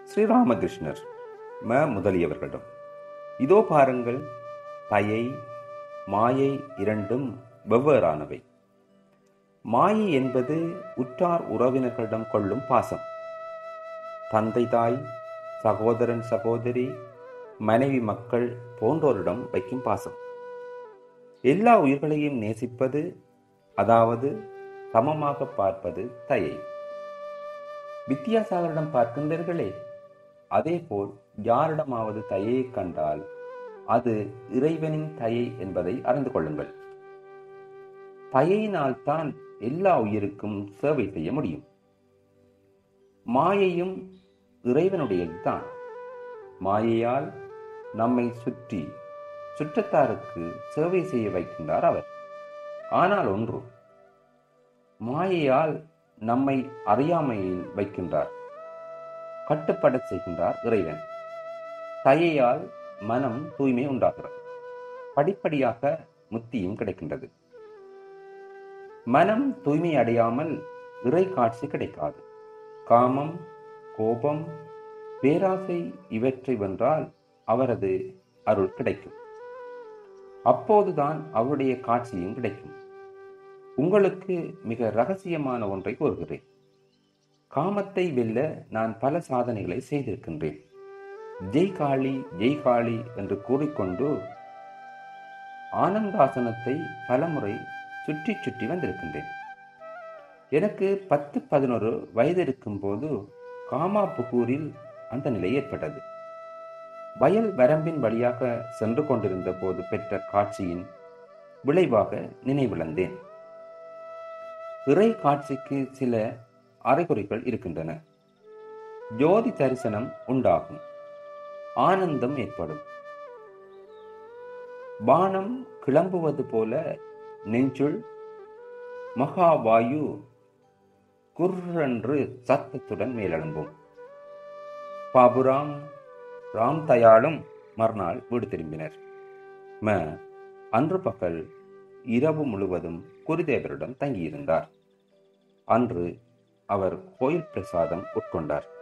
ஸ்ரீராமகிருஷ்ணர் ம முதலியவர்களிடம் இதோ பாருங்கள் தயை மாயை இரண்டும் வெவ்வேறானவை மாயை என்பது உற்றார் உறவினர்களிடம் கொள்ளும் பாசம் தந்தை தாய் சகோதரன் சகோதரி மனைவி மக்கள் போன்றோரிடம் வைக்கும் பாசம் எல்லா உயிர்களையும் நேசிப்பது அதாவது சமமாக பார்ப்பது தயை வித்தியாசாகரிடம் பார்க்கின்றீர்களே அதேபோல் யாரிடமாவது தயையை கண்டால் அது இறைவனின் தயை என்பதை அறிந்து கொள்ளுங்கள் தயையினால் தான் எல்லா உயிருக்கும் சேவை செய்ய முடியும் மாயையும் இறைவனுடையதுதான் மாயையால் நம்மை சுற்றி சுற்றத்தாருக்கு சேவை செய்ய வைக்கின்றார் அவர் ஆனால் ஒன்று மாயையால் நம்மை அறியாமையில் வைக்கின்றார் கட்டுப்பட செய்கின்றார் இறைவன் தயையால் மனம் தூய்மை உண்டாகிறது படிப்படியாக முத்தியும் கிடைக்கின்றது மனம் தூய்மை அடையாமல் இறை காட்சி கிடைக்காது காமம் கோபம் பேராசை இவற்றை வென்றால் அவரது அருள் கிடைக்கும் அப்போதுதான் அவருடைய காட்சியும் கிடைக்கும் உங்களுக்கு மிக ரகசியமான ஒன்றை கூறுகிறேன் காமத்தை வெல்ல நான் பல சாதனைகளை செய்திருக்கின்றேன் ஜெய் காளி ஜெய் காளி என்று கூறிக்கொண்டு ஆனந்தாசனத்தை பலமுறை சுற்றி சுற்றி வந்திருக்கின்றேன் எனக்கு பத்து பதினொரு வயது இருக்கும் போது காமாபுகூரில் அந்த நிலை ஏற்பட்டது வயல் வரம்பின் வழியாக சென்று கொண்டிருந்த போது பெற்ற காட்சியின் விளைவாக நினைவிழந்தேன் இறை காட்சிக்கு சில அறிகுறிகள் இருக்கின்றன ஜோதி தரிசனம் உண்டாகும் ஆனந்தம் ஏற்படும் பானம் கிளம்புவது போல நெஞ்சுள் மகாவாயு குர்ரென்று சத்தத்துடன் மேலெழும்பும் பாபுராம் ராம் தயாளும் மறுநாள் வீடு திரும்பினர் ம அன்று பகல் இரவு முழுவதும் குருதேவரிடம் தங்கியிருந்தார் அன்று அவர் கோயில் பிரசாதம் உட்கொண்டார்